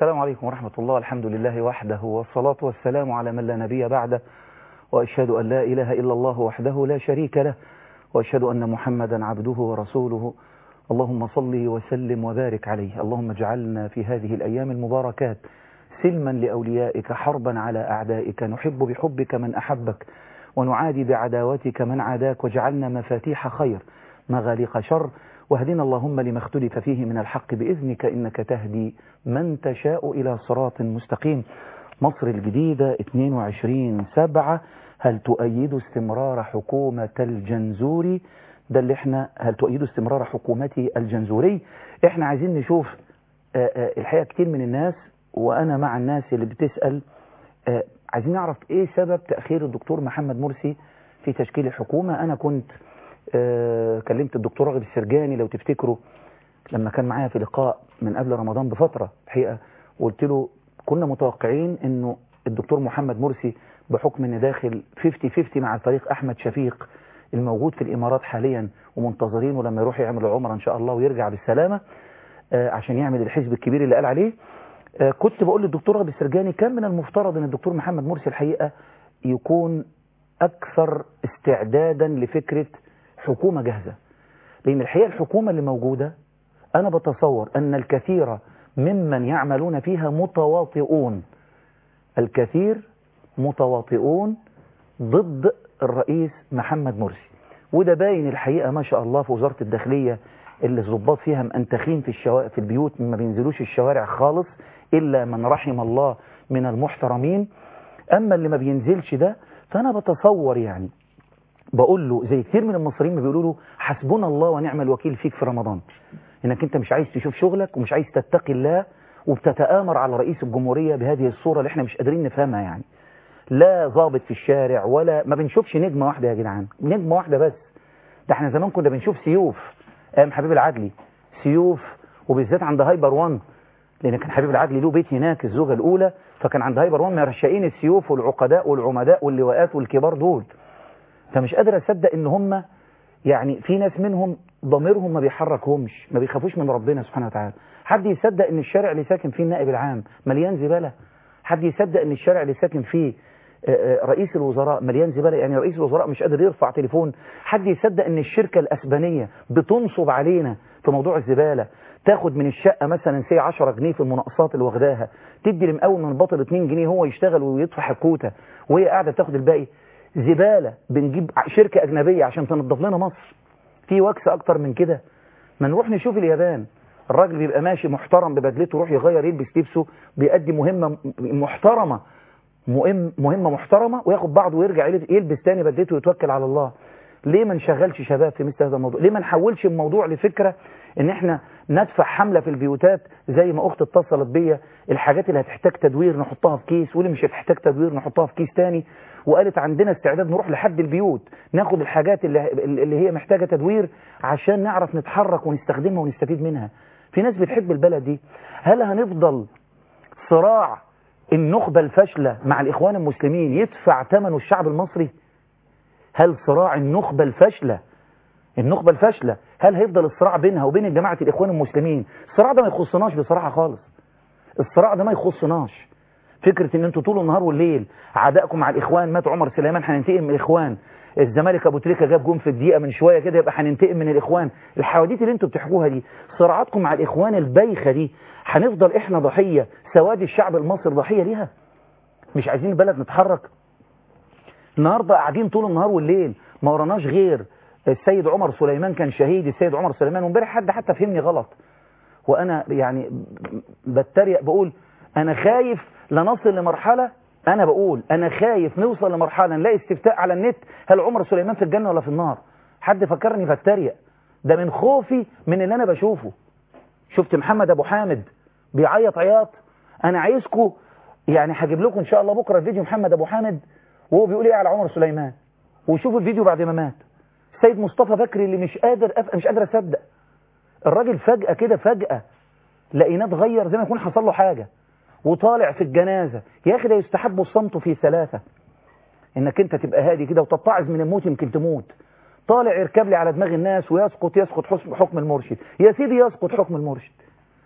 السلام عليكم ورحمة الله الحمد لله وحده والصلاة والسلام على من لا نبي بعده وأشهد أن لا إله إلا الله وحده لا شريك له وأشهد أن محمدا عبده ورسوله اللهم صل وسلم وبارك عليه اللهم اجعلنا في هذه الأيام المباركات سلما لأوليائك حربا على أعدائك نحب بحبك من أحبك ونعادي بعداوتك من عاداك واجعلنا مفاتيح خير مغاليق شر واهدنا اللهم لما اختلف فيه من الحق بإذنك إنك تهدي من تشاء إلى صراط مستقيم مصر الجديدة 22 سبعة هل تؤيد استمرار حكومة الجنزوري ده اللي احنا هل تؤيد استمرار حكومتي الجنزوري احنا عايزين نشوف آآ آآ الحقيقة كتير من الناس وانا مع الناس اللي بتسأل عايزين نعرف ايه سبب تأخير الدكتور محمد مرسي في تشكيل الحكومة انا كنت كلمت الدكتور راغب السرجاني لو تفتكروا لما كان معايا في لقاء من قبل رمضان بفترة الحقيقة وقلت له كنا متوقعين انه الدكتور محمد مرسي بحكم ان داخل 50-50 مع الفريق احمد شفيق الموجود في الامارات حاليا ومنتظرينه لما يروح يعمل العمره ان شاء الله ويرجع بالسلامة عشان يعمل الحزب الكبير اللي قال عليه كنت بقول للدكتور راغب السرجاني كان من المفترض ان الدكتور محمد مرسي الحقيقة يكون اكثر استعدادا لفكرة حكومة جاهزة لأن الحقيقة الحكومة اللي موجودة أنا بتصور أن الكثير ممن يعملون فيها متواطئون الكثير متواطئون ضد الرئيس محمد مرسي وده باين الحقيقة ما شاء الله في وزارة الداخلية اللي الضباط فيها مأنتخين في الشوارع في البيوت ما بينزلوش الشوارع خالص إلا من رحم الله من المحترمين أما اللي ما بينزلش ده فأنا بتصور يعني بقول له زي كتير من المصريين ما بيقولوا له حسبنا الله ونعم الوكيل فيك في رمضان انك انت مش عايز تشوف شغلك ومش عايز تتقي الله وبتتآمر على رئيس الجمهورية بهذه الصورة اللي احنا مش قادرين نفهمها يعني لا ضابط في الشارع ولا ما بنشوفش نجمة واحدة يا جدعان نجمة واحدة بس ده احنا زمان كنا بنشوف سيوف ايام حبيب العدلي سيوف وبالذات عند هايبر وان لان كان حبيب العدلي له بيت هناك الزوجة الاولى فكان عند هايبر وان مرشقين السيوف والعقداء والعمداء واللواءات والكبار دول فمش قادر اصدق ان هم يعني في ناس منهم ضميرهم ما بيحركهمش ما بيخافوش من ربنا سبحانه وتعالى حد يصدق ان الشارع اللي ساكن فيه النائب العام مليان زبالة حد يصدق ان الشارع اللي ساكن فيه رئيس الوزراء مليان زبالة يعني رئيس الوزراء مش قادر يرفع تليفون حد يصدق ان الشركة الاسبانية بتنصب علينا في موضوع الزبالة تاخد من الشقة مثلا سي 10 جنيه في المناقصات اللي واخداها تدي لمقاول من البطل 2 جنيه هو يشتغل ويدفع الكوتة وهي قاعدة تاخد الباقي زبالة بنجيب شركة أجنبية عشان تنظف لنا مصر في وكس أكتر من كده ما نروح نشوف اليابان الراجل بيبقى ماشي محترم ببدلته يروح يغير يلبس لبسه بيأدي مهمة محترمة مهم مهمة محترمة وياخد بعضه ويرجع يلبس تاني بدلته ويتوكل على الله ليه ما نشغلش شباب في مثل هذا الموضوع ليه ما نحولش الموضوع لفكرة ان احنا ندفع حملة في البيوتات زي ما اخت اتصلت بيا الحاجات اللي هتحتاج تدوير نحطها في كيس واللي مش هتحتاج تدوير نحطها في كيس تاني وقالت عندنا استعداد نروح لحد البيوت ناخد الحاجات اللي, اللي هي محتاجة تدوير عشان نعرف نتحرك ونستخدمها ونستفيد منها في ناس بتحب البلد دي هل هنفضل صراع النخبة الفاشلة مع الإخوان المسلمين يدفع ثمنه الشعب المصري هل صراع النخبة الفاشلة النخبة الفاشلة هل هيفضل الصراع بينها وبين جماعة الإخوان المسلمين الصراع ده ما يخصناش بصراحة خالص الصراع ده ما يخصناش فكرة ان انتوا طول النهار والليل عدائكم مع الإخوان مات عمر سليمان هننتقم من الإخوان الزمالك ابو تريكه جاب جون في الدقيقه من شويه كده يبقى هننتقم من الاخوان الحواديت اللي انتوا بتحكوها دي صراعاتكم مع الاخوان البايخه دي هنفضل احنا ضحيه سواد الشعب المصري ضحيه ليها مش عايزين البلد نتحرك النهارده قاعدين طول النهار والليل ما وراناش غير السيد عمر سليمان كان شهيد السيد عمر سليمان وامبارح حد حتى فهمني غلط وانا يعني بتريق بقول انا خايف لنصل لمرحله انا بقول انا خايف نوصل لمرحله نلاقي استفتاء على النت هل عمر سليمان في الجنه ولا في النار حد فكرني بتريق ده من خوفي من اللي انا بشوفه شفت محمد ابو حامد بيعيط عياط انا عايزكم يعني هجيب لكم ان شاء الله بكره فيديو محمد ابو حامد وهو بيقول ايه على عمر سليمان وشوفوا الفيديو بعد ما مات السيد مصطفى بكري اللي مش قادر أف... مش قادر اصدق الراجل فجأة كده فجأة لقيناه اتغير زي ما يكون حصل له حاجة وطالع في الجنازة يا اخي ده يستحب الصمت في ثلاثة انك انت تبقى هادي كده وتتعظ من الموت يمكن تموت طالع يركب لي على دماغ الناس ويسقط يسقط حكم المرشد يا سيدي يسقط حكم المرشد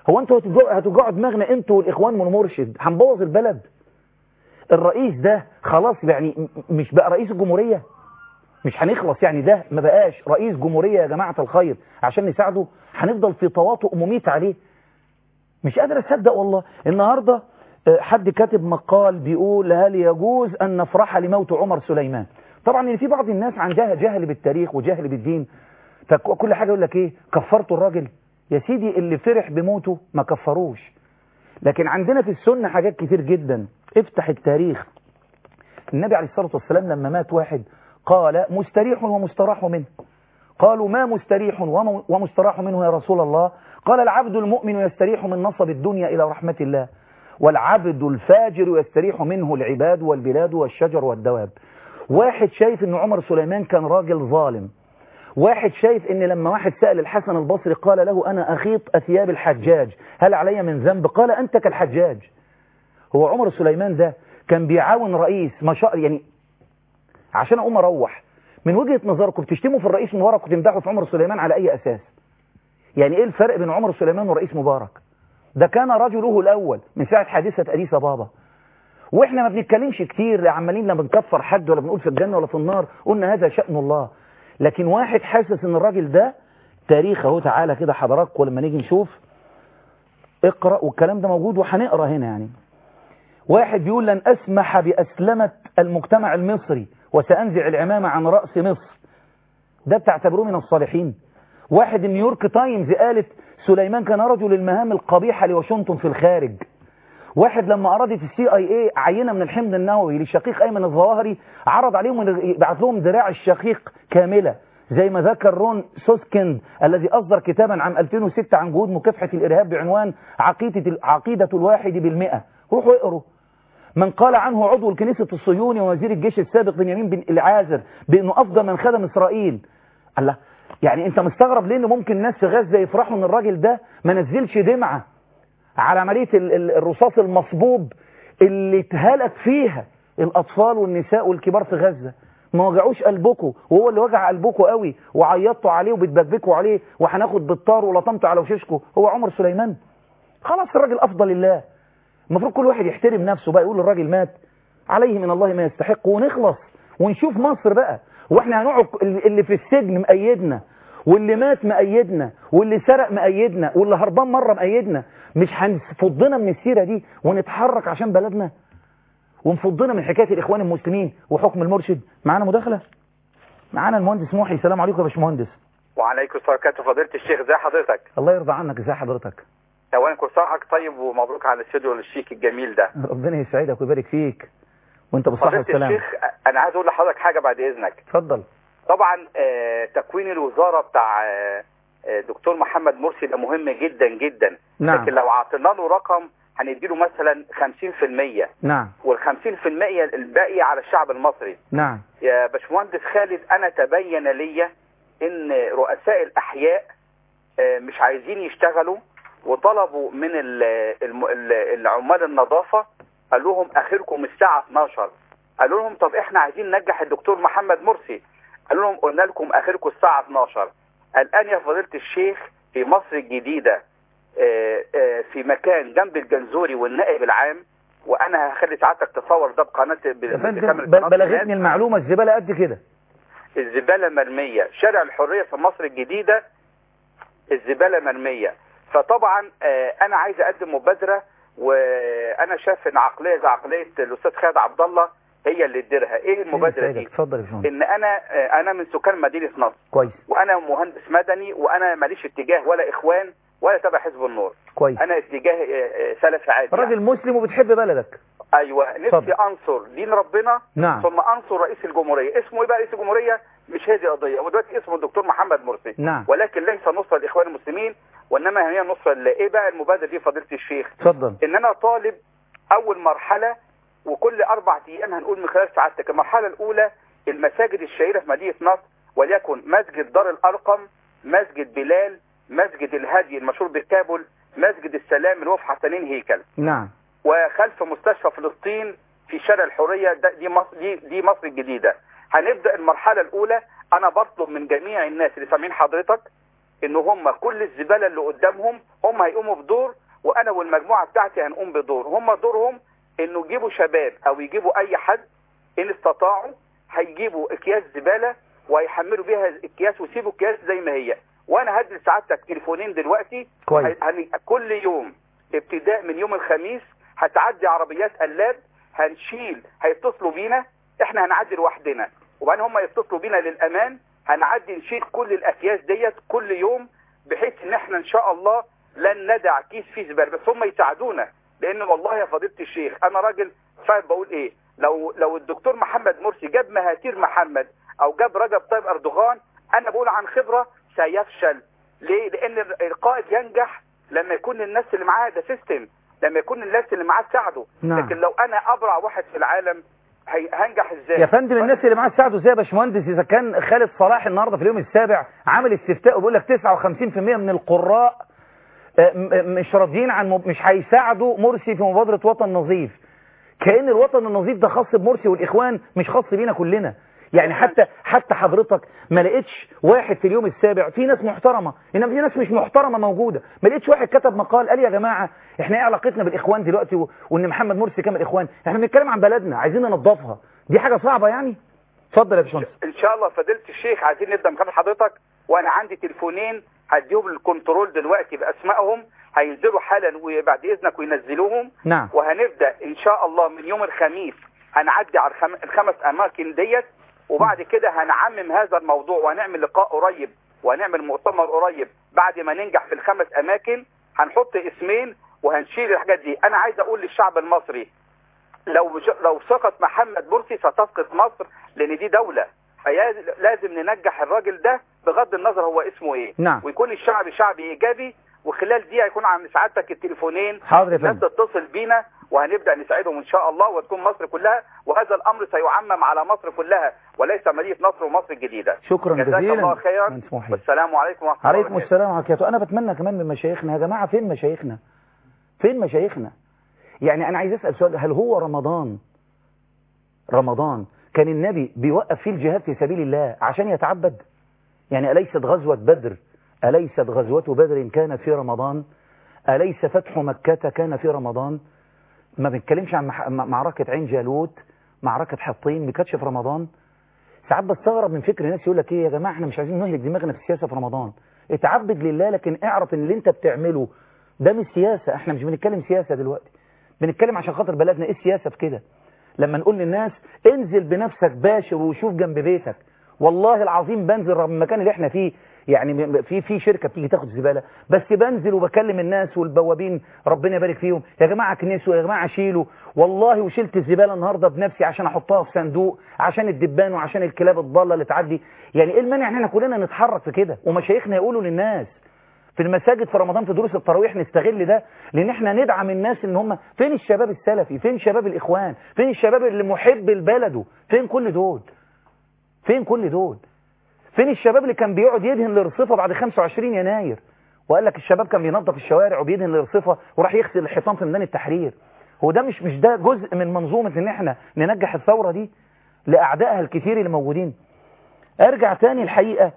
هو انتوا هتوجعوا هتوجعوا دماغنا انتوا والاخوان والمرشد هنبوظ البلد الرئيس ده خلاص يعني م- مش بقى رئيس الجمهورية مش هنخلص يعني ده ما بقاش رئيس جمهورية يا جماعة الخير عشان نساعده هنفضل في تواطؤ مميت عليه مش قادر اصدق والله النهاردة آه، حد كاتب مقال بيقول هل يجوز ان نفرح لموت عمر سليمان طبعا ان في بعض الناس عندها جهل بالتاريخ وجهل بالدين فكل حاجة يقول لك ايه كفرتوا الراجل يا سيدي اللي فرح بموته ما كفروش لكن عندنا في السنة حاجات كتير جدا افتح التاريخ النبي عليه الصلاة والسلام لما مات واحد قال مستريح ومستراح منه قالوا ما مستريح وم- ومستراح منه يا رسول الله قال العبد المؤمن يستريح من نصب الدنيا إلى رحمة الله والعبد الفاجر يستريح منه العباد والبلاد والشجر والدواب واحد شايف ان عمر سليمان كان راجل ظالم واحد شايف ان لما واحد سأل الحسن البصري قال له انا اخيط اثياب الحجاج هل علي من ذنب قال انت كالحجاج هو عمر سليمان ده كان بيعاون رئيس ما شاء يعني عشان اقوم اروح من وجهة نظركم بتشتموا في الرئيس مبارك وتمدحوا في عمر سليمان على اي اساس يعني ايه الفرق بين عمر سليمان والرئيس مبارك ده كان رجله الاول من ساعة حادثة اديس بابا واحنا ما بنتكلمش كتير لا عمالين لا بنكفر حد ولا بنقول في الجنة ولا في النار قلنا هذا شأن الله لكن واحد حاسس ان الراجل ده تاريخ اهو تعالى كده حضراتكم لما نيجي نشوف اقرأ والكلام ده موجود وهنقرأ هنا يعني واحد بيقول لن أسمح بأسلمة المجتمع المصري وسأنزع العمامة عن رأس مصر ده بتعتبروه من الصالحين واحد النيويورك تايمز قالت سليمان كان رجل المهام القبيحة لواشنطن في الخارج واحد لما أرادت السي اي اي عينة من الحمض النووي للشقيق أيمن الظواهري عرض عليهم إن يبعت لهم ذراع الشقيق كاملة زي ما ذكر رون سوسكند الذي أصدر كتابا عام 2006 عن جهود مكافحة الإرهاب بعنوان عقيدة, عقيدة الواحد بالمئة روحوا اقروا من قال عنه عضو الكنيسة الصهيوني ووزير الجيش السابق بنيامين بن العازر بأنه أفضل من خدم إسرائيل الله يعني أنت مستغرب ليه إن ممكن الناس في غزة يفرحوا إن الراجل ده ما نزلش دمعة على عملية ال- ال- الرصاص المصبوب اللي اتهلك فيها الأطفال والنساء والكبار في غزة ما وجعوش قلبكم وهو اللي وجع قلبكم قوي وعيطتوا عليه وبتبكبكوا عليه وهناخد بالطار ولطمتوا على وششكم هو عمر سليمان خلاص الراجل أفضل الله المفروض كل واحد يحترم نفسه بقى يقول الراجل مات عليه من الله ما يستحق ونخلص ونشوف مصر بقى واحنا هنقعد اللي في السجن مأيدنا واللي مات مأيدنا واللي سرق مأيدنا واللي هربان مرة مأيدنا مش هنفضنا من السيرة دي ونتحرك عشان بلدنا ونفضنا من حكاية الإخوان المسلمين وحكم المرشد معانا مداخلة معانا المهندس محي السلام عليكم يا باشمهندس وعليكم السلام ورحمة فضيلة الشيخ ازي حضرتك الله يرضى عنك ازي حضرتك اولا كل سنة وحضرتك طيب ومبروك على الاستوديو الشيك الجميل ده ربنا يسعدك ويبارك فيك وانت بالصحة فضيلة والسلامة الشيخ انا عايز اقول لحضرتك حاجة بعد اذنك اتفضل طبعا آه، تكوين الوزارة بتاع آه، آه، دكتور محمد مرسي ده مهم جدا جدا نعم. لكن لو عطينا له رقم هنديله مثلا 50% نعم وال 50% الباقي على الشعب المصري نعم يا باشمهندس خالد انا تبين لي ان رؤساء الاحياء آه، مش عايزين يشتغلوا وطلبوا من ال- الم- ال- العمال النظافة قال لهم اخركم الساعة 12 قالوا لهم طب احنا عايزين ننجح الدكتور محمد مرسي قالوا لهم قلنا لكم اخركم الساعة 12 الان يا فضيلة الشيخ في مصر الجديدة آه، آه، في مكان جنب الجنزوري والنائب العام وانا هخلي سعادتك تصور ده بقناة يا بكاميرا فندم قناة ب- بلغتني الناس. المعلومة الزبالة قد كده الزبالة مرمية شارع الحرية في مصر الجديدة الزبالة مرمية فطبعا آه، انا عايز اقدم مبادرة وانا شايف ان عقلية زي عقلية الاستاذ خالد عبد الله هي اللي تديرها ايه المبادرة سيدك، دي اتفضل يا باشمهندس ان انا آه، انا من سكان مدينة نصر كويس وانا مهندس مدني وانا ماليش اتجاه ولا اخوان ولا تبع حزب النور كويس انا اتجاه آه، آه، سلفي عادي يعني. راجل مسلم وبتحب بلدك ايوه نفسي اتفضل. انصر دين ربنا نعم ثم انصر رئيس الجمهوريه اسمه ايه بقى رئيس الجمهوريه مش هذه قضيه هو دلوقتي اسمه الدكتور محمد مرسي نعم ولكن ليس نصره الاخوان المسلمين وانما هي نصره ل- ايه بقى المبادره دي فضيله الشيخ اتفضل ان انا طالب اول مرحله وكل اربع ايام هنقول من خلال سعادتك المرحله الاولى المساجد الشهيره في مدينه نصر وليكن مسجد دار الارقم مسجد بلال مسجد الهادي المشهور بالكابل مسجد السلام اللي هو في حسنين هيكل نعم وخلف مستشفى فلسطين في شارع الحرية ده دي مصر, دي, دي مصر الجديدة هنبدأ المرحلة الأولى أنا بطلب من جميع الناس اللي سامعين حضرتك إن هم كل الزبالة اللي قدامهم هم هيقوموا بدور وانا والمجموعه بتاعتي هنقوم بدور هم دورهم انه يجيبوا شباب او يجيبوا اي حد ان استطاعوا هيجيبوا اكياس زباله وهيحملوا بيها الاكياس ويسيبوا الاكياس زي ما هي وانا هدي لسعادتك تليفونين دلوقتي كويس. هن... كل يوم ابتداء من يوم الخميس هتعدي عربيات قلاب هنشيل هيتصلوا بينا احنا هنعدي لوحدنا وبعدين هم يتصلوا بينا للامان هنعدي نشيل كل الاكياس ديت كل يوم بحيث ان احنا ان شاء الله لن ندع كيس فيه زباله بس هم يساعدونا لان والله يا فضيله الشيخ انا راجل فاهم بقول ايه لو لو الدكتور محمد مرسي جاب مهاتير محمد او جاب رجب طيب اردوغان انا بقول عن خبره سيفشل ليه لان القائد ينجح لما يكون الناس اللي معاه ده سيستم لما يكون الناس اللي معاه تساعده نعم. لكن لو انا ابرع واحد في العالم هي- هنجح ازاي يا فندم الناس اللي معاه تساعده ازاي يا باشمهندس اذا كان خالد صلاح النهارده في اليوم السابع عامل استفتاء وبيقول لك 59% من القراء آه، م- م- مش راضيين عن مب... مش هيساعدوا مرسي في مبادره وطن نظيف كأن الوطن النظيف ده خاص بمرسي والاخوان مش خاص بينا كلنا يعني حتى حتى حضرتك ما لقيتش واحد في اليوم السابع في ناس محترمه انما في ناس مش محترمه موجوده ما لقيتش واحد كتب مقال قال يا جماعه احنا ايه علاقتنا بالاخوان دلوقتي و... وان محمد مرسي كان من الاخوان احنا بنتكلم عن بلدنا عايزين ننظفها دي حاجه صعبه يعني اتفضل يا باشمهندس ان شاء الله فضيله الشيخ عايزين نبدا مكان حضرتك وانا عندي تليفونين هديهم للكنترول دلوقتي باسمائهم هينزلوا حالا وبعد اذنك وينزلوهم نعم وهنبدا ان شاء الله من يوم الخميس هنعدي على الخم... الخمس اماكن ديت وبعد كده هنعمم هذا الموضوع وهنعمل لقاء قريب وهنعمل مؤتمر قريب بعد ما ننجح في الخمس اماكن هنحط اسمين وهنشيل الحاجات دي انا عايز اقول للشعب المصري لو مش... لو سقط محمد مرسي ستسقط مصر لان دي دوله فلازم ننجح الراجل ده بغض النظر هو اسمه ايه نعم. ويكون الشعب شعب ايجابي وخلال دي هيكون عن سعادتك التليفونين حاضر يا الناس فندم تتصل بينا وهنبدا نساعدهم ان شاء الله وتكون مصر كلها وهذا الامر سيعمم على مصر كلها وليس مدينه نصر ومصر الجديده شكرا جزاك جزيلا الله خيرا مهندس محي. والسلام عليكم ورحمه الله عليكم وبركاته السلام ورحمه الله انا بتمنى كمان من مشايخنا يا جماعه فين مشايخنا فين مشايخنا يعني انا عايز اسال سؤال هل هو رمضان رمضان كان النبي بيوقف فيه الجهاد في سبيل الله عشان يتعبد يعني أليست غزوة بدر أليست غزوة بدر كانت في رمضان أليس فتح مكة كان في رمضان ما بنتكلمش عن مح- م- معركة عين جالوت معركة حطين ما كانتش في رمضان ساعات بستغرب من فكر ناس يقول لك ايه يا جماعه احنا مش عايزين نهلك دماغنا في السياسه في رمضان اتعبد لله لكن اعرف ان اللي انت بتعمله ده مش سياسه احنا مش بنتكلم سياسه دلوقتي بنتكلم عشان خاطر بلدنا ايه السياسه في كده لما نقول للناس انزل بنفسك باشر وشوف جنب بيتك والله العظيم بنزل رغم المكان اللي احنا فيه يعني م- في في شركه بتيجي تاخد زباله بس بنزل وبكلم الناس والبوابين ربنا يبارك فيهم يا جماعه كنسوا يا جماعه شيلوا والله وشلت الزباله النهارده بنفسي عشان احطها في صندوق عشان الدبان وعشان الكلاب الضاله اللي تعدي يعني ايه المانع ان احنا كلنا نتحرك في كده ومشايخنا يقولوا للناس في المساجد في رمضان في دروس التراويح نستغل ده لان احنا ندعم الناس ان هم فين الشباب السلفي فين شباب الاخوان فين الشباب اللي محب لبلده فين كل دول فين كل دول فين الشباب اللي كان بيقعد يدهن لرصفه بعد 25 يناير وقال لك الشباب كان بينظف الشوارع وبيدهن لرصفه وراح يغسل الحيطان في ميدان التحرير هو ده مش مش ده جزء من منظومه ان احنا ننجح الثوره دي لاعدائها الكثير اللي موجودين ارجع تاني الحقيقه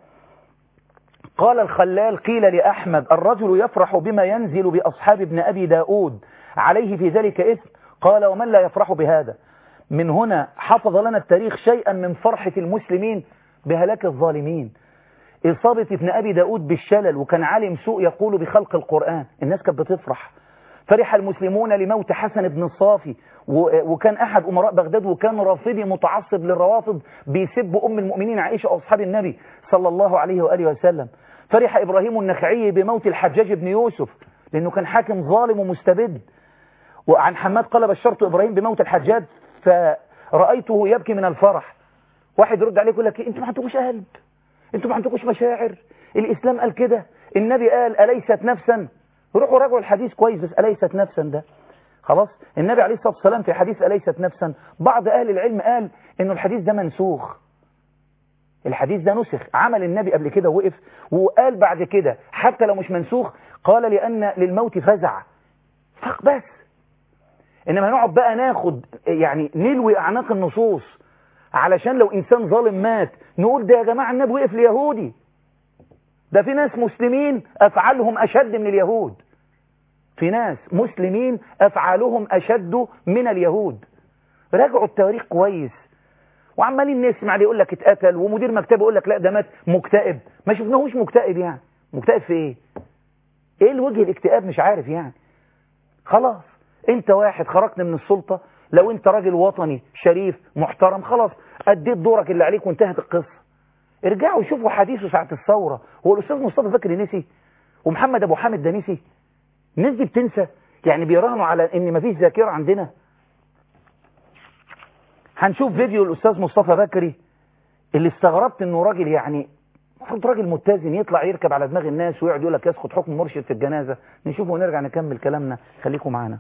قال الخلال قيل لأحمد الرجل يفرح بما ينزل بأصحاب ابن أبي داود عليه في ذلك إثم قال ومن لا يفرح بهذا من هنا حفظ لنا التاريخ شيئا من فرحة المسلمين بهلاك الظالمين إصابة ابن أبي داود بالشلل وكان عالم سوء يقول بخلق القرآن الناس كانت بتفرح فرح المسلمون لموت حسن بن الصافي و- وكان أحد أمراء بغداد وكان رافضي متعصب للروافض بيسب أم المؤمنين عائشة وأصحاب النبي صلى الله عليه وآله وسلم فرح إبراهيم النخعي بموت الحجاج بن يوسف لأنه كان حاكم ظالم ومستبد وعن حماد قال بشرت إبراهيم بموت الحجاج فرأيته يبكي من الفرح واحد يرد عليه يقول لك إيه، انتوا ما عندكوش قلب انتوا ما عندكوش مشاعر الإسلام قال كده النبي قال أليست نفسا روحوا راجعوا الحديث كويس بس أليست نفسا ده خلاص النبي عليه الصلاة والسلام في حديث أليست نفسا بعض أهل العلم قال إنه الحديث ده منسوخ الحديث ده نسخ عمل النبي قبل كده وقف وقال بعد كده حتى لو مش منسوخ قال لأن للموت فزع فق بس إنما نقعد بقى ناخد يعني نلوي أعناق النصوص علشان لو إنسان ظالم مات نقول ده يا جماعة النبي وقف ليهودي ده في ناس مسلمين أفعالهم أشد من اليهود في ناس مسلمين أفعالهم أشد من اليهود راجعوا التاريخ كويس وعمالين نسمع اللي يقول لك اتقتل ومدير مكتبه يقول لك لا ده مات مكتئب ما شفناهوش مكتئب يعني مكتئب في ايه ايه الوجه الاكتئاب مش عارف يعني خلاص انت واحد خرجت من السلطة لو انت راجل وطني شريف محترم خلاص اديت دورك اللي عليك وانتهت القصة ارجعوا شوفوا حديثه ساعة الثورة هو الاستاذ مصطفى فكري نسي ومحمد ابو حامد ده نسي الناس دي بتنسى يعني بيراهنوا على ان مفيش ذاكرة عندنا هنشوف فيديو الاستاذ مصطفى بكري اللي استغربت انه راجل يعني المفروض راجل متزن يطلع يركب على دماغ الناس ويقعد يقول لك يسقط حكم مرشد في الجنازة نشوفه ونرجع نكمل كلامنا خليكم معانا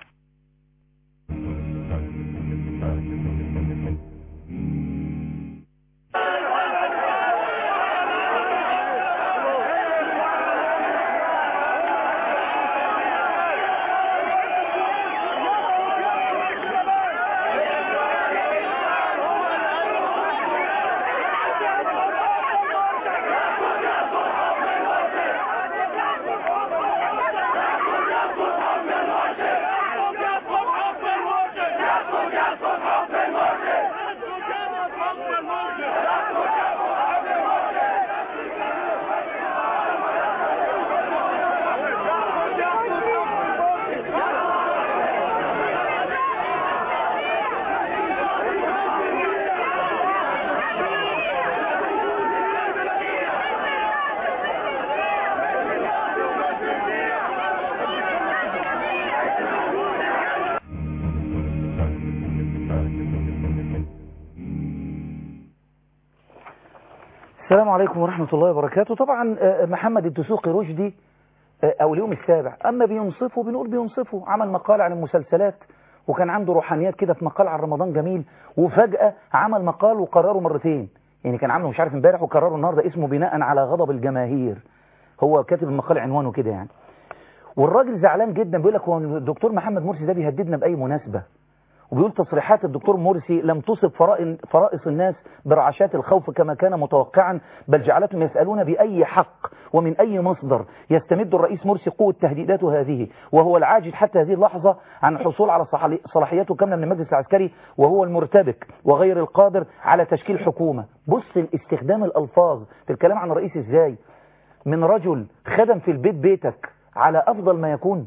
السلام عليكم ورحمة الله وبركاته طبعا محمد الدسوقي رشدي أو اليوم السابع أما بينصفه بنقول بينصفه عمل مقال عن المسلسلات وكان عنده روحانيات كده في مقال عن رمضان جميل وفجأة عمل مقال وقرره مرتين يعني كان عامله مش عارف امبارح وقرره النهارده اسمه بناء على غضب الجماهير هو كاتب المقال عنوانه كده يعني والراجل زعلان جدا بيقول لك هو الدكتور محمد مرسي ده بيهددنا بأي مناسبة وبيقول تصريحات الدكتور مرسي لم تصب فرائص الناس برعشات الخوف كما كان متوقعا بل جعلتهم يسألون بأي حق ومن أي مصدر يستمد الرئيس مرسي قوة تهديداته هذه وهو العاجز حتى هذه اللحظة عن الحصول على صلاحياته كاملة من المجلس العسكري وهو المرتبك وغير القادر على تشكيل حكومة بص استخدام الألفاظ في الكلام عن الرئيس ازاي من رجل خدم في البيت بيتك على أفضل ما يكون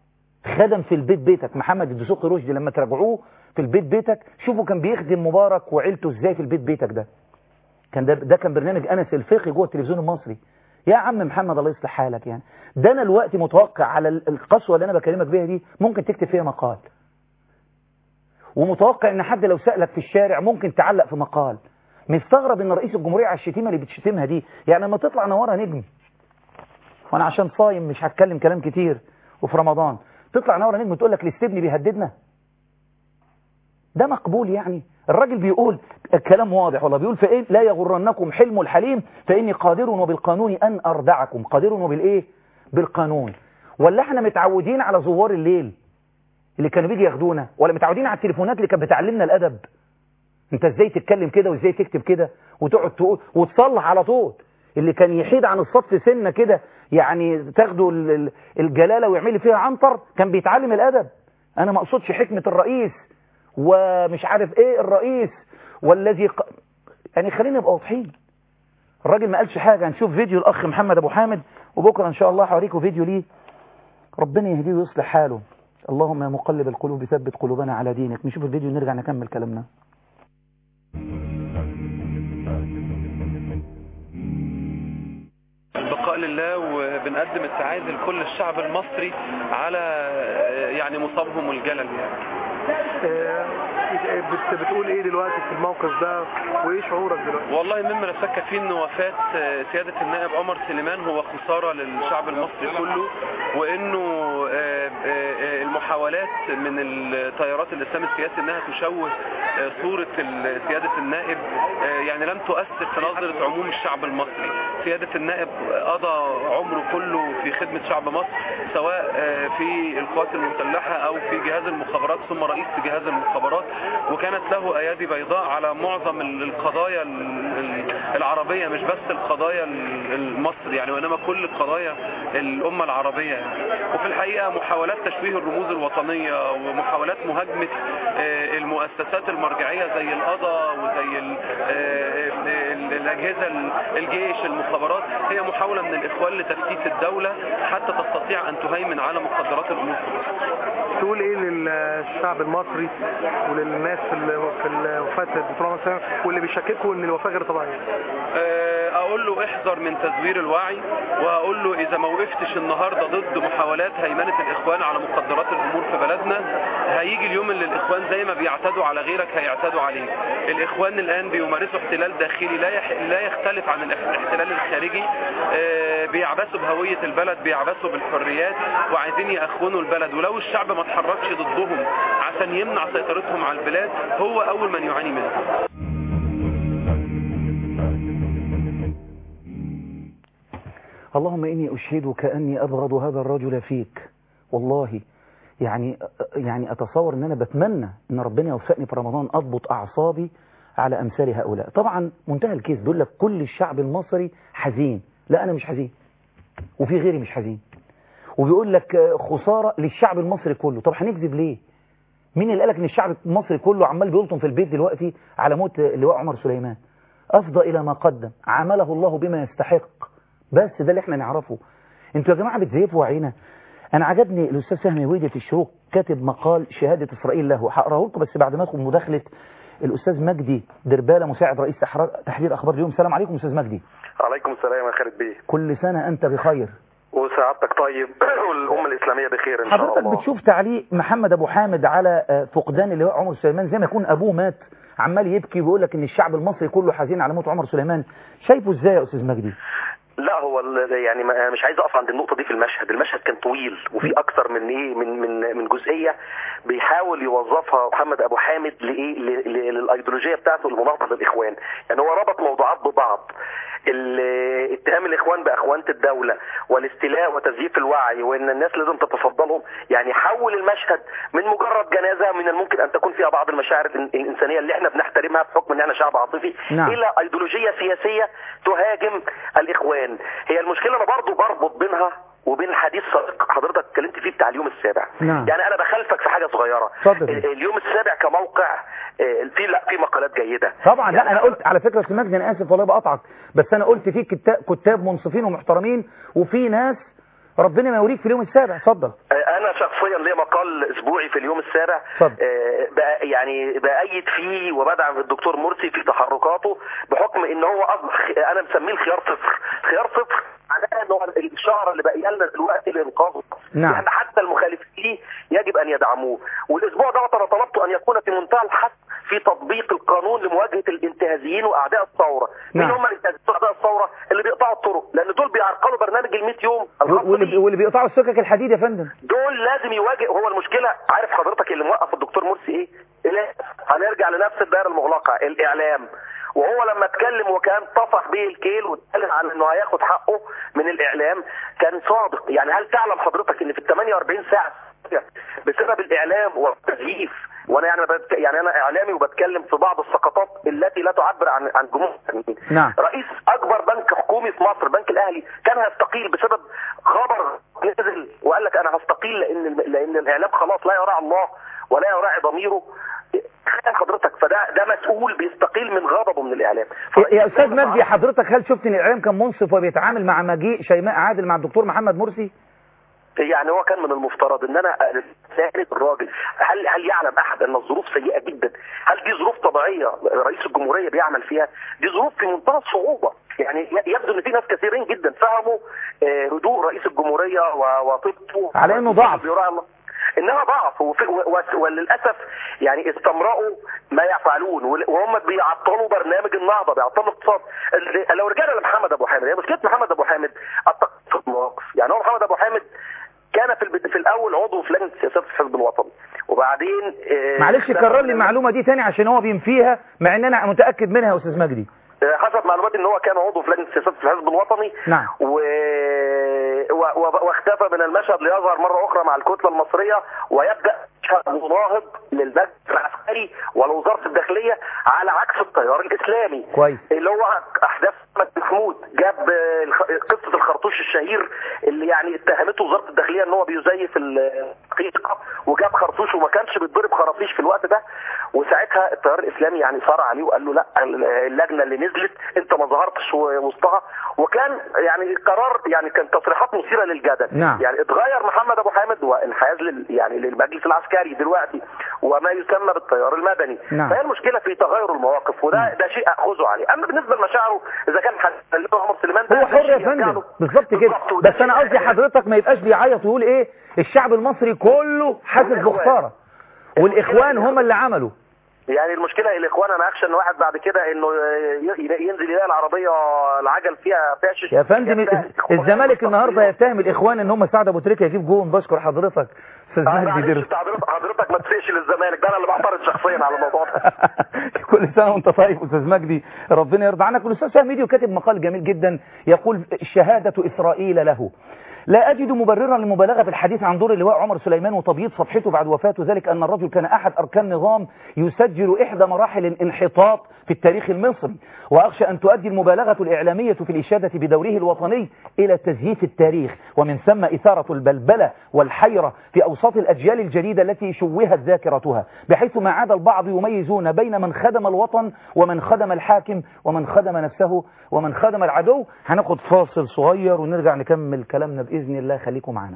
خدم في البيت بيتك محمد الدسوقي رشدي لما تراجعوه في البيت بيتك شوفوا كان بيخدم مبارك وعيلته ازاي في البيت بيتك ده كان ده, ده كان برنامج انس الفقي جوه التلفزيون المصري يا عم محمد الله يصلح حالك يعني ده انا الوقت متوقع على القسوه اللي انا بكلمك بيها دي ممكن تكتب فيها مقال ومتوقع ان حد لو سالك في الشارع ممكن تعلق في مقال مستغرب ان رئيس الجمهوريه على الشتيمه اللي بتشتمها دي يعني لما تطلع نوارها نجم وانا عشان صايم مش هتكلم كلام كتير وفي رمضان تطلع نورة نجم تقول لك الاستبني بيهددنا ده مقبول يعني الراجل بيقول الكلام واضح والله بيقول فإن لا يغرنكم حلم الحليم فإني قادر وبالقانون أن أردعكم قادر وبالإيه بالقانون ولا احنا متعودين على زوار الليل اللي كانوا بيجي ياخدونا ولا متعودين على التليفونات اللي كانت بتعلمنا الأدب انت ازاي تتكلم كده وازاي تكتب كده وتقعد تقول وتصلح على طول اللي كان يحيد عن الصف سنة كده يعني تاخدوا الجلالة ويعمل فيها عنتر كان بيتعلم الأدب أنا ما أقصدش حكمة الرئيس ومش عارف إيه الرئيس والذي ق... يعني خلينا نبقى واضحين الراجل ما قالش حاجة هنشوف فيديو الأخ محمد أبو حامد وبكرة إن شاء الله هوريكم فيديو ليه ربنا يهديه ويصلح حاله اللهم يا مقلب القلوب ثبت قلوبنا على دينك نشوف الفيديو ونرجع نكمل كلامنا البقاء لله وبنقدم التعازي لكل الشعب المصري على يعني مصابهم الجلل يعني بت بتقول ايه دلوقتي في الموقف ده وايه شعورك دلوقتي والله مما لا شك فيه ان وفاه سياده النائب عمر سليمان هو خساره للشعب المصري كله وانه المحاولات من التيارات الاسلام السياسي انها تشوه صوره سياده النائب يعني لم تؤثر في نظره عموم الشعب المصري سياده النائب قضى عمره كله في خدمه شعب مصر سواء في القوات المسلحه او في جهاز المخابرات ثم رئيس جهاز المخابرات وكانت له ايادي بيضاء على معظم ال- القضايا ال- ال- العربيه مش بس القضايا ال- المصري يعني وانما كل القضايا الامه العربيه يعني. وفي الحقيقه محاولات تشويه الرموز الوطنيه ومحاولات مهاجمه آه، المؤسسات المرجعيه زي القضاء وزي ال- آه، ال- الاجهزه ال- الجيش المخابرات هي محاوله من الاخوان لتفتيت الدوله حتى تستطيع ان تهيمن على مقدرات الامور في مصر. تقول ايه للشعب المصري وللناس في ال- في ال- وفاه الدكتور عمر سليمان واللي بيشككوا ان الوفاه غير طبيعيه آه، اقول له احذر من تزوير الوعي واقول له اذا ما وقفتش النهارده ضد محاولات هيمنه الاخوان على مقدرات الامور في بلدنا هيجي اليوم اللي الاخوان زي ما بيعتدوا على غيرك هيعتدوا عليك الاخوان الان بيمارسوا احتلال داخلي لا يح... لا يختلف عن الاح- الاحتلال الخارجي آه، بيعبثوا بهويه البلد بيعبثوا بالحريات وعايزين يأخونوا البلد ولو الشعب ما اتحركش ضدهم عشان يمنع سيطرتهم على البلاد هو اول من يعاني منها اللهم إني أشهدك أني أبغض هذا الرجل فيك والله يعني يعني أتصور أن أنا بتمنى أن ربنا يوفقني في رمضان أضبط أعصابي على أمثال هؤلاء طبعا منتهى الكيس بيقول لك كل الشعب المصري حزين لا أنا مش حزين وفي غيري مش حزين وبيقول لك آه، خسارة للشعب المصري كله طب هنكذب ليه مين اللي قالك ان الشعب المصري كله عمال بيلطم في البيت دلوقتي على موت اللواء عمر سليمان افضى الى ما قدم عمله الله بما يستحق بس ده اللي احنا نعرفه انتوا يا جماعه بتزيفوا وعينا انا عجبني الاستاذ فهمي ويدي في الشروق كاتب مقال شهاده اسرائيل له هقراه لكم بس بعد ما ادخل مداخله الاستاذ مجدي درباله مساعد رئيس تحرير- تحرير اخبار اليوم السلام عليكم استاذ مجدي عليكم السلام يا خالد بيه كل سنه انت بخير وسعادتك طيب والأمة الإسلامية بخير إن شاء حضرتك الله بتشوف تعليق محمد ابو حامد على آه، فقدان اللواء عمر سليمان زي ما يكون ابوه مات عمال يبكي ويقول لك ان الشعب المصري كله حزين على موت عمر سليمان شايفه ازاي يا استاذ مجدي لا هو ال- يعني ما- مش عايز اقف عند النقطه دي في المشهد المشهد كان طويل وفي اكتر من ايه من من من جزئيه بيحاول يوظفها محمد ابو حامد لايه ل- ل- للايديولوجيه بتاعته المناهضه للاخوان يعني هو ربط موضوعات ببعض ال- اتهام الاخوان باخوانه الدوله والاستيلاء وتزييف الوعي وان الناس لازم تتصدى لهم يعني حول المشهد من مجرد جنازه من الممكن ان تكون فيها بعض المشاعر الإن- الانسانيه اللي احنا بنحترمها بحكم ان احنا شعب عاطفي نعم. الى ايديولوجيه سياسيه تهاجم الاخوان هي المشكله انا برضو بربط بينها وبين حديث سابق حضرتك اتكلمت فيه بتاع اليوم السابع نعم. يعني انا بخالفك في حاجه صغيره اتفضل. ال- اليوم السابع كموقع آه، في لا في مقالات جيده طبعا لا يعني انا قلت على فكره يا استاذ مجدي انا اسف والله بقطعك بس انا قلت في كتاب كتاب منصفين ومحترمين وفي ناس ربنا ما يوريك في اليوم السابع اتفضل آه، انا شخصيا ليا مقال اسبوعي في اليوم السابع اتفضل. آه، بأ- يعني بايد فيه وبدعم الدكتور مرسي في تحركاته بحكم ان هو اصبح انا مسميه الخيار صفر خيار صفر معناها ان هو الشعر اللي باقي لنا دلوقتي لانقاذه نعم. يعني حتى المخالفين ليه يجب ان يدعموه والاسبوع دوت انا طلبت ان يكون في منتهى الحث في تطبيق القانون لمواجهه الانتهازيين واعداء الثوره مين نعم. هم الانتهازيين واعداء الثوره اللي بيقطعوا الطرق لان دول بيعرقلوا برنامج ال 100 يوم الخاص واللي بيه. واللي بيقطعوا السكك الحديد يا فندم دول لازم يواجه هو المشكله عارف حضرتك اللي موقف الدكتور مرسي ايه؟ إيه؟ هنرجع لنفس الدائره المغلقه الاعلام وهو لما اتكلم وكان طفح به الكيل واتكلم عن انه هياخد حقه من الاعلام كان صادق يعني هل تعلم حضرتك ان في ال 48 ساعه بسبب الاعلام والتزييف وانا يعني بتك... يعني انا اعلامي وبتكلم في بعض السقطات التي لا تعبر عن عن جمهور نعم. رئيس اكبر بنك حكومي في مصر بنك الاهلي كان هيستقيل بسبب خبر نزل وقال لك انا هستقيل لان لان الاعلام خلاص لا يراعي الله ولا يراعي ضميره تخيل حضرتك فده ده مسؤول بيستقيل من غضبه من الاعلام يا استاذ مجدي حضرتك هل شفت ان الاعلام كان منصف وبيتعامل مع مجيء شيماء عادل مع الدكتور محمد مرسي يعني هو كان من المفترض ان انا سائل الراجل هل هل يعلم احد ان الظروف سيئه جدا؟ هل دي ظروف طبيعيه رئيس الجمهوريه بيعمل فيها؟ دي ظروف في منتهى الصعوبه، يعني يبدو ان في ناس كثيرين جدا فهموا آه، هدوء رئيس الجمهوريه و- وطيبته على إنه ضعف. بيراعي الله. انها ضعف وفي- و- و- وللاسف يعني استمرأوا ما يفعلون ول- وهم بيعطلوا برنامج النهضه بيعطلوا الاقتصاد ال- لو رجعنا لمحمد ابو حامد هي مشكله محمد ابو حامد التقصي في المواقف يعني هو محمد ابو حامد كان في البد- في الاول عضو في لجنه سياسات الحزب الوطني وبعدين آه، معلش ده- كرر لي المعلومه دي تاني عشان هو بينفيها مع ان انا متاكد منها يا استاذ مجدي آه، حسب معلوماتي ان هو كان عضو في لجنه السياسات في الحزب الوطني نعم. و... و... و- واختفى من المشهد ليظهر مره اخرى مع الكتله المصريه ويبدا مشهد مناهض للمجلس العسكري ولوزاره الداخليه على عكس التيار الاسلامي كويس. اللي هو احداث محمد محمود جاب آه، الخ- قصه الخرطوش الشهير اللي يعني اتهمته وزاره الداخليه ان هو بيزيف الحقيقه وجاب خرطوش وما كانش بيتضرب خراطيش في الوقت ده وساعتها التيار الاسلامي يعني صار عليه وقال له لا اللجنه اللي نزلت انت ما ظهرتش وسطها وكان يعني قرار يعني كان تصريحات مثيره للجدل نعم. يعني اتغير محمد ابو حامد وانحاز لل يعني للمجلس العسكري دلوقتي وما يسمى بالتيار المدني نعم. فهي المشكله في تغير المواقف وده ده شيء اخذه عليه اما بالنسبه لمشاعره اذا كان حسن عمر سليمان ده هو ده حر شيء يا يرجع فندم له. بالظبط كده بالظبط، وده بس انا شيء- قصدي حضرتك ما يبقاش بيعيط ويقول ايه الشعب المصري كله حاسس والإخوان. بخساره والاخوان هم اللي عملوا يعني المشكله الاخوان انا اخشى ان واحد بعد كده انه ي- ي- ينزل يلاقي العربيه العجل فيها فاشش يا فندم يبدأ إخوان الزمالك النهارده مستقبلين. يتهم الاخوان ان هم سعد ابو تريكه يجيب جون بشكر حضرتك استاذ آه، مجدي معلش درس انت حضرتك حضرتك ما تسيش للزمالك ده انا اللي بعترض شخصيا على الموضوع ده كل سنه وانت طيب استاذ مجدي ربنا يرضى عنك والاستاذ فهمي فيديو كاتب مقال جميل جدا يقول شهاده اسرائيل له لا أجد مبررا للمبالغة في الحديث عن دور اللواء عمر سليمان وتبييض صفحته بعد وفاته ذلك أن الرجل كان أحد أركان نظام يسجل إحدى مراحل الانحطاط في التاريخ المصري وأخشى أن تؤدي المبالغة الإعلامية في الإشادة بدوره الوطني إلى تزييف التاريخ ومن ثم إثارة البلبلة والحيرة في أوساط الأجيال الجديدة التي شوهت ذاكرتها بحيث ما عاد البعض يميزون بين من خدم الوطن ومن خدم الحاكم ومن خدم نفسه ومن خدم العدو هناخد فاصل صغير ونرجع نكمل كلامنا بإذن الله خليكم معنا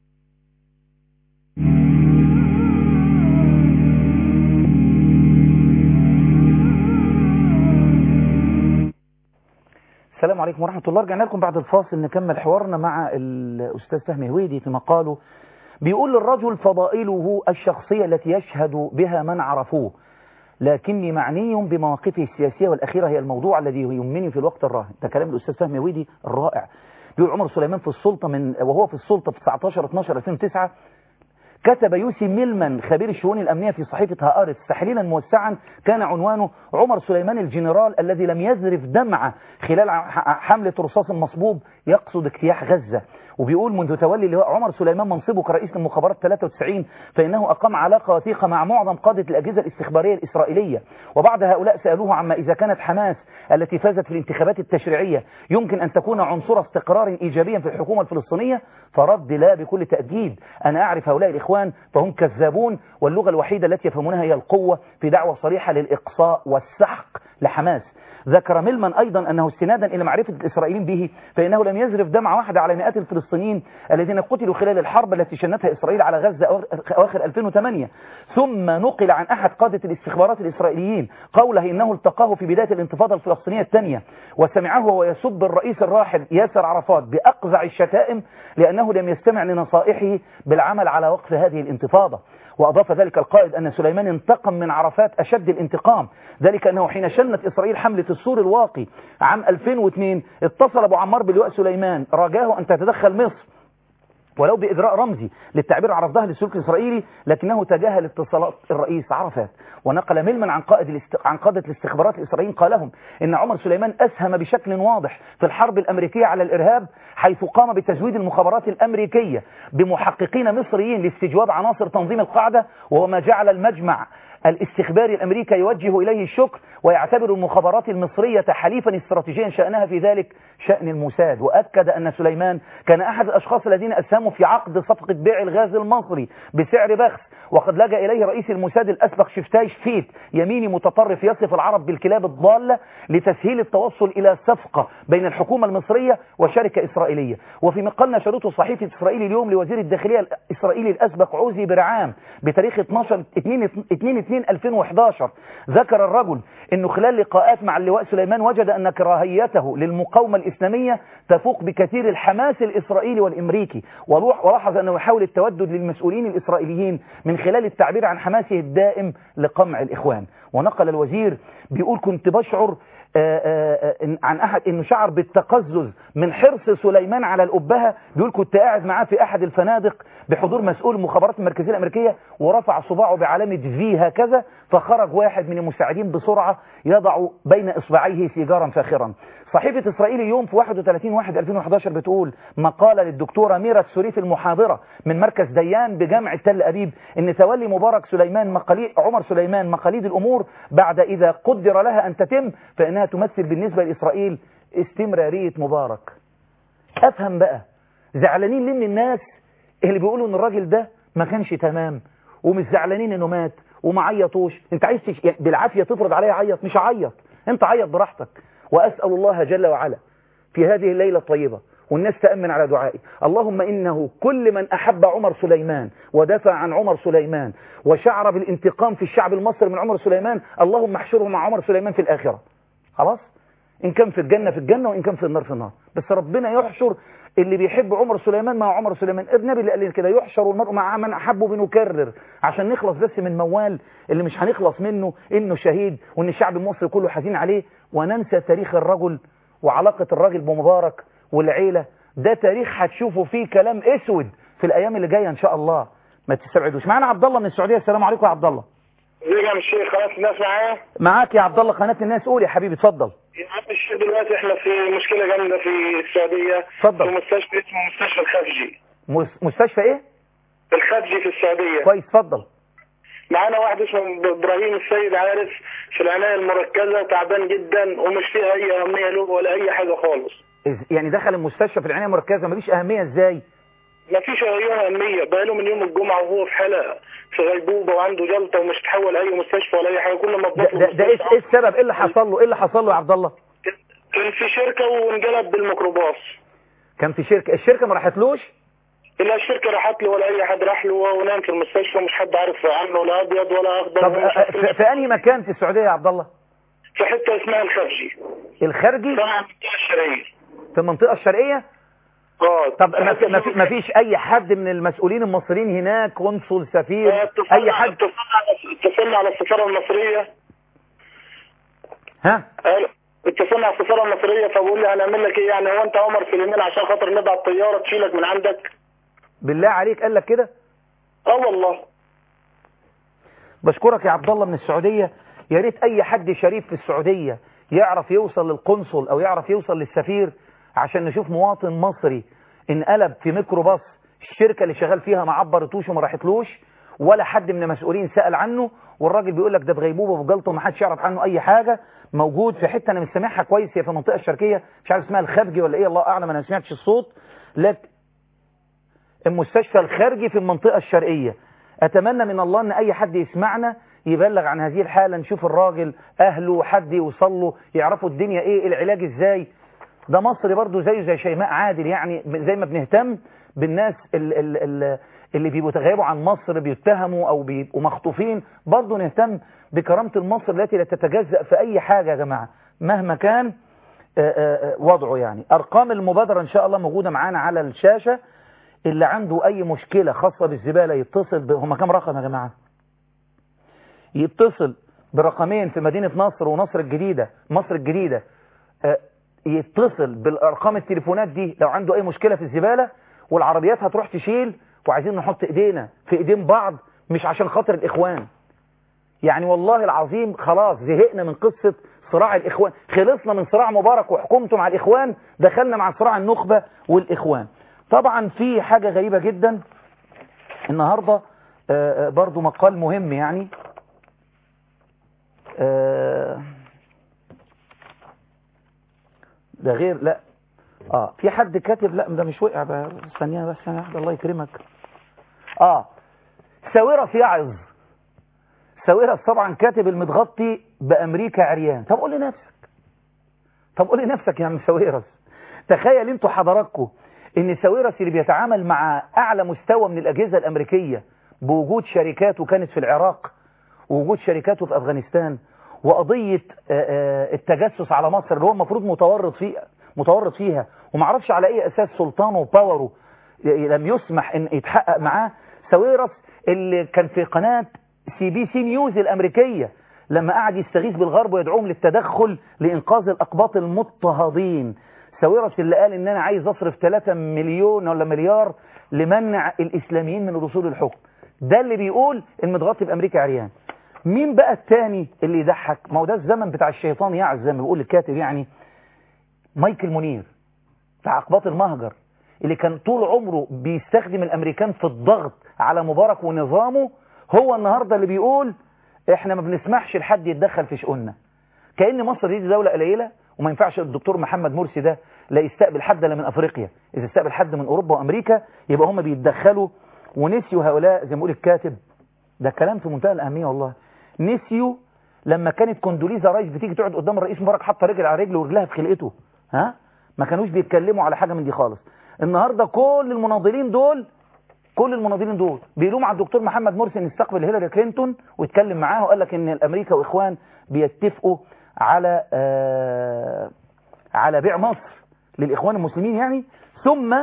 السلام عليكم ورحمة الله رجعنا لكم بعد الفاصل نكمل حوارنا مع الأستاذ فهمي هويدي في مقاله بيقول للرجل فضائله الشخصية التي يشهد بها من عرفوه لكني معني بمواقفه السياسية والأخيرة هي الموضوع الذي يهمني في الوقت الراهن ده كلام الأستاذ فهمي هويدي الرائع بيقول عمر سليمان في السلطة من وهو في السلطة في 19 12 2009 كتب يوسي ميلمان خبير الشؤون الأمنية في صحيفة هآرتس تحليلا موسعا كان عنوانه عمر سليمان الجنرال الذي لم يذرف دمعة خلال ح- حملة رصاص مصبوب يقصد اجتياح غزة وبيقول منذ تولي اللواء عمر سليمان منصبه كرئيس للمخابرات 93 فإنه أقام علاقة وثيقة مع معظم قادة الأجهزة الاستخبارية الإسرائيلية وبعض هؤلاء سألوه عما إذا كانت حماس التي فازت في الانتخابات التشريعية يمكن أن تكون عنصر استقرار إيجابيا في الحكومة الفلسطينية فرد لا بكل تأكيد أنا أعرف هؤلاء الإخوان فهم كذابون واللغة الوحيدة التي يفهمونها هي القوة في دعوة صريحة للإقصاء والسحق لحماس ذكر ميلمان أيضا أنه استنادا إلى معرفة الإسرائيليين به فإنه لم يزرف دمعة واحدة على مئات الفلسطينيين الذين قتلوا خلال الحرب التي شنتها إسرائيل على غزة أواخر- أواخر 2008 ثم نقل عن أحد قادة الاستخبارات الإسرائيليين قوله إنه التقاه في بداية الانتفاضة الفلسطينية الثانية وسمعه وهو يسب الرئيس الراحل ياسر عرفات بأقزع الشتائم لأنه لم يستمع لنصائحه بالعمل على وقف هذه الانتفاضة وأضاف ذلك القائد أن سليمان انتقم من عرفات أشد الانتقام ذلك أنه حين شنت إسرائيل حملة السور الواقي عام 2002 اتصل أبو عمار بلواء سليمان رجاه أن تتدخل مصر ولو بإجراء رمزي للتعبير عن رفضها للسلوك الإسرائيلي لكنه تجاهل اتصالات الرئيس عرفات ونقل ميلمان عن قائد الاست... عن قادة الاستخبارات الإسرائيليين قال لهم إن عمر سليمان أسهم بشكل واضح في الحرب الأمريكية على الإرهاب حيث قام بتزويد المخابرات الأمريكية بمحققين مصريين لاستجواب عناصر تنظيم القاعدة وهو ما جعل المجمع الاستخباري الأمريكي يوجه إليه الشكر ويعتبر المخابرات المصرية حليفا استراتيجيا شأنها في ذلك شأن الموساد وأكد أن سليمان كان أحد الأشخاص الذين أسهموا في عقد صفقة بيع الغاز المصري بسعر بخس وقد لجأ إليه رئيس الموساد الأسبق شفتاي شفيت يميني متطرف يصف العرب بالكلاب الضالة لتسهيل التوصل إلى صفقة بين الحكومة المصرية وشركة إسرائيلية وفي مقال نشرته صحيفة إسرائيل اليوم لوزير الداخلية الإسرائيلي الأسبق عوزي برعام بتاريخ 12 2 2 2 2011 ذكر الرجل أنه خلال لقاءات مع اللواء سليمان وجد أن كراهيته للمقاومة الإسلامية تفوق بكثير الحماس الإسرائيلي والإمريكي ولوح- ولاحظ أنه يحاول التودد للمسؤولين الإسرائيليين من خلال التعبير عن حماسه الدائم لقمع الإخوان ونقل الوزير بيقول كنت بشعر آه، آه، آه، عن احد انه شعر بالتقزز من حرص سليمان على الابهه بيقول كنت قاعد معاه في احد الفنادق بحضور مسؤول المخابرات المركزيه الامريكيه ورفع صباعه بعلامه في هكذا فخرج واحد من المساعدين بسرعه يضع بين اصبعيه سيجارا فاخرا صحيفه اسرائيل اليوم في 31 1 2011 بتقول مقاله للدكتوره ميرا سوريف المحاضره من مركز ديان بجامعه تل ابيب ان تولي مبارك سليمان مقاليد عمر سليمان مقاليد الامور بعد اذا قدر لها ان تتم فانها تمثل بالنسبه لاسرائيل استمراريه مبارك افهم بقى زعلانين ليه من الناس اللي بيقولوا ان الراجل ده ما كانش تمام ومش زعلانين انه مات وما عيطوش انت عايز تش... يعني بالعافيه تفرض عليا عيط مش هعيط انت عيط براحتك واسال الله جل وعلا في هذه الليله الطيبه والناس تأمن على دعائي اللهم إنه كل من أحب عمر سليمان ودافع عن عمر سليمان وشعر بالانتقام في الشعب المصري من عمر سليمان اللهم احشره مع عمر سليمان في الآخرة خلاص إن كان في الجنة في الجنة وإن كان في النار في النار بس ربنا يحشر اللي بيحب عمر سليمان مع عمر سليمان النبي اللي قال لنا كده يحشر المرء مع من أحبه بنكرر عشان نخلص بس من موال اللي مش هنخلص منه إنه شهيد وإن الشعب المصري كله حزين عليه وننسى تاريخ الرجل وعلاقة الراجل بمبارك والعيلة ده تاريخ هتشوفوا فيه كلام اسود في الايام اللي جايه ان شاء الله ما تستبعدوش معانا عبد الله من السعوديه السلام عليكم يا عبد الله ازيك يا عم الشيخ خلاص الناس معايا معاك يا عبد الله قناه الناس قول يا حبيبي اتفضل يا عم الشيخ دلوقتي احنا في مشكله جامده في السعوديه اتفضل. في مستشفى اسمه مستشفى الخفجي مس- مستشفى ايه الخفجي في السعوديه كويس اتفضل معانا واحد اسمه ابراهيم السيد عارف في العنايه المركزه تعبان جدا ومش فيها اي اهميه له ولا اي حاجه خالص إز- يعني دخل المستشفى في العنايه المركزه مفيش اهميه ازاي ما فيش اي اهميه بقاله من يوم الجمعه وهو في حاله في غيبوبه وعنده جلطه ومش تحول اي مستشفى ولا اي حاجه كل ما ده, تبطل ده, ده ايه المستشفى إيه السبب ايه اللي حصل له ايه اللي حصل له يا عبد الله كان في شركه وانجلب بالميكروباص كان في شركه الشركه ما راحتلوش لا الشركة راحت له ولا أي حد راح له ونام في المستشفى مش حد عارف عنه لا أبيض ولا أخضر طب ومش آه، عارف في, في انهي مكان في السعوديه يا عبد الله في حتة اسمها الخفجي الخارجي طبعا المنطقة الشرقية في المنطقه الشرقيه اه طب ما في- ما في- ما فيش اي حد من المسؤولين المصريين هناك قنصل سفير اي حد اتصلنا على اتصلنا على السفارة المصرية ها قال- اتصلنا على السفارة المصرية فبقول لي هنعمل لك ايه يعني هو انت عمر سليمان عشان خاطر نبعت طيارة تشيلك من عندك بالله عليك قال لك كده اه والله بشكرك يا عبد الله من السعودية يا ريت اي حد شريف في السعودية يعرف يوصل للقنصل او يعرف يوصل للسفير عشان نشوف مواطن مصري انقلب في ميكروباص الشركة اللي شغال فيها ما عبرتوش وما راحتلوش ولا حد من المسؤولين سأل عنه والراجل بيقول لك ده في غيبوبة وجلطه وما حدش يعرف عنه اي حاجة موجود في حتة انا مش سامعها كويس هي في المنطقة الشرقية مش عارف اسمها الخفجي ولا ايه الله اعلم انا ما سمعتش الصوت لكن المستشفى الخارجي في المنطقة الشرقية أتمنى من الله أن أي حد يسمعنا يبلغ عن هذه الحالة نشوف الراجل أهله حد يوصل له يعرفوا الدنيا إيه العلاج إزاي ده مصر برضو زيه زي شيماء عادل يعني زي ما بنهتم بالناس ال- ال- ال- اللي بيبقوا تغيبوا عن مصر بيتهموا أو بيبقوا مخطوفين برضو نهتم بكرامة المصر التي لا تتجزأ في أي حاجة يا جماعة مهما كان آه، آه، آه، وضعه يعني أرقام المبادرة إن شاء الله موجودة معانا على الشاشة اللي عنده أي مشكلة خاصة بالزبالة يتصل ب... هما كام رقم يا جماعة يتصل برقمين في مدينة نصر ونصر الجديدة مصر الجديدة آه، يتصل بالأرقام التليفونات دي لو عنده أي مشكلة في الزبالة والعربيات هتروح تشيل وعايزين نحط إيدينا في إيدين بعض مش عشان خاطر الإخوان يعني والله العظيم خلاص زهقنا من قصة صراع الإخوان خلصنا من صراع مبارك وحكومته مع الإخوان دخلنا مع صراع النخبة والإخوان طبعا في حاجة غريبة جدا النهاردة آه، آه، برضو مقال مهم يعني آه، ده غير لا اه في حد كاتب لا ده مش وقع بقى ثانية بس ثانية واحدة الله يكرمك اه ساويرس يعظ ساويرس طبعا كاتب المتغطي بأمريكا عريان طب قول لي نفسك طب قول لي نفسك يا عم ساويرس تخيل انتوا حضراتكم ان ساويرس اللي بيتعامل مع اعلى مستوى من الاجهزه الامريكيه بوجود شركاته كانت في العراق ووجود شركاته في افغانستان وقضيه آه، آه، التجسس على مصر اللي هو المفروض متورط فيه متورط فيها ومعرفش على اي اساس سلطانه وباوره ي- لم يسمح ان يتحقق معاه ساويرس اللي كان في قناه سي بي سي نيوز الامريكيه لما قعد يستغيث بالغرب ويدعوهم للتدخل لإنقاذ الأقباط المضطهدين ساويرس اللي قال إن أنا عايز أصرف 3 مليون ولا مليار لمنع الإسلاميين من الوصول للحكم ده اللي بيقول المتغطي بأمريكا عريان مين بقى التاني اللي يضحك ما هو ده الزمن بتاع الشيطان يعز زي ما بيقول الكاتب يعني مايكل منير بتاع أقباط المهجر اللي كان طول عمره بيستخدم الأمريكان في الضغط على مبارك ونظامه هو النهاردة اللي بيقول احنا ما بنسمحش لحد يتدخل في شؤوننا كأن مصر دي دولة قليلة وما ينفعش الدكتور محمد مرسي ده لا يستقبل حد لا من أفريقيا إذا استقبل حد من أوروبا وأمريكا يبقى هم بيتدخلوا ونسيوا هؤلاء زي ما بيقول الكاتب ده كلام في منتهى الأهمية والله نسيوا لما كانت كوندوليزا رايس بتيجي تقعد قدام الرئيس مبارك حاطه رجل على رجل ورجلها في خلقته ها ما كانوش بيتكلموا على حاجة من دي خالص النهاردة كل المناضلين دول كل المناضلين دول بيلوموا على الدكتور محمد مرسي ان استقبل هيلاري كلينتون واتكلم معاه وقال لك ان امريكا واخوان بيتفقوا على آه على بيع مصر للاخوان المسلمين يعني ثم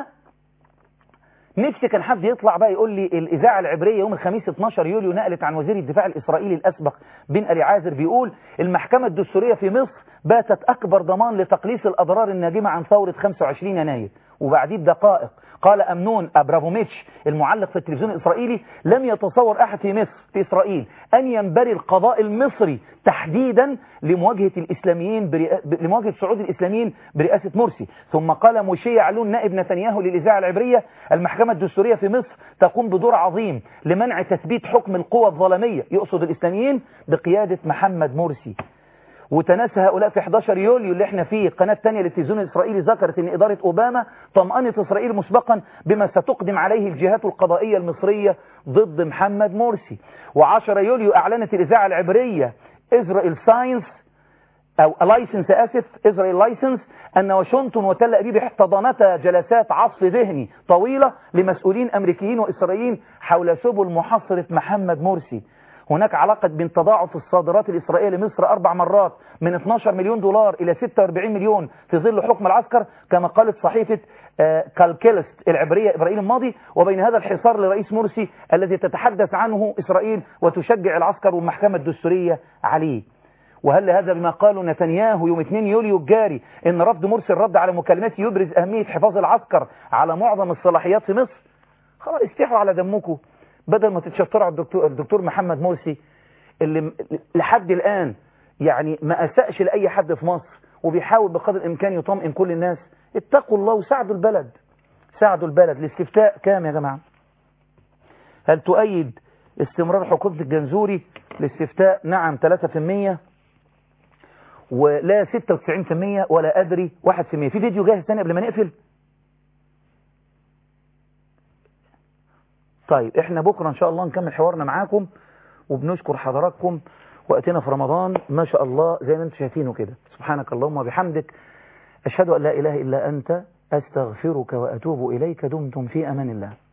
نفسي كان حد يطلع بقى يقول لي الإذاعة العبرية يوم الخميس 12 يوليو نقلت عن وزير الدفاع الإسرائيلي الأسبق بن ألي عازر بيقول المحكمة الدستورية في مصر باتت أكبر ضمان لتقليص الأضرار الناجمة عن ثورة 25 يناير وبعديه بدقائق قال أمنون أبرافوميتش المعلق في التلفزيون الإسرائيلي لم يتصور أحد في مصر في إسرائيل أن ينبري القضاء المصري تحديدا لمواجهة الإسلاميين برئ... لمواجهة صعود الإسلاميين برئاسة مرسي ثم قال موشي علون نائب نتنياهو للإذاعة العبرية المحكمة الدستورية في مصر تقوم بدور عظيم لمنع تثبيت حكم القوى الظلمية يقصد الإسلاميين بقيادة محمد مرسي وتناسى هؤلاء في 11 يوليو اللي احنا فيه قناة تانية للتلفزيون الإسرائيلي ذكرت ان إدارة أوباما طمأنت إسرائيل مسبقا بما ستقدم عليه الجهات القضائية المصرية ضد محمد مرسي و10 يوليو أعلنت الإذاعة العبرية إسرائيل ساينس أو لايسنس آسف إسرائيل لايسنس أن واشنطن وتل أبيب احتضنتا جلسات عصف ذهني طويلة لمسؤولين أمريكيين وإسرائيليين حول سبل محاصرة محمد مرسي هناك علاقة بين تضاعف الصادرات الإسرائيلية لمصر أربع مرات من 12 مليون دولار إلى 46 مليون في ظل حكم العسكر كما قالت صحيفة كالكيلست العبرية إبراهيم الماضي وبين هذا الحصار لرئيس مرسي الذي تتحدث عنه إسرائيل وتشجع العسكر والمحكمة الدستورية عليه وهل هذا بما قاله نتنياهو يوم 2 يوليو الجاري ان رفض مرسي الرد على مكالماته يبرز أهمية حفاظ العسكر على معظم الصلاحيات في مصر خلاص استحوا على دمكم بدل ما تتشطروا على الدكتور, الدكتور محمد مرسي اللي لحد الآن يعني ما أسأش لأي حد في مصر وبيحاول بقدر الإمكان يطمئن كل الناس اتقوا الله وساعدوا البلد ساعدوا البلد الاستفتاء كام يا جماعة هل تؤيد استمرار حكومة الجنزوري الاستفتاء نعم 3% ولا 96% ولا أدري 1% في فيديو جاهز ثاني قبل ما نقفل طيب احنا بكرة ان شاء الله نكمل حوارنا معاكم وبنشكر حضراتكم وقتنا في رمضان ما شاء الله زي ما انتم شايفينه كده سبحانك اللهم وبحمدك اشهد ان لا اله الا انت استغفرك واتوب اليك دمتم في امان الله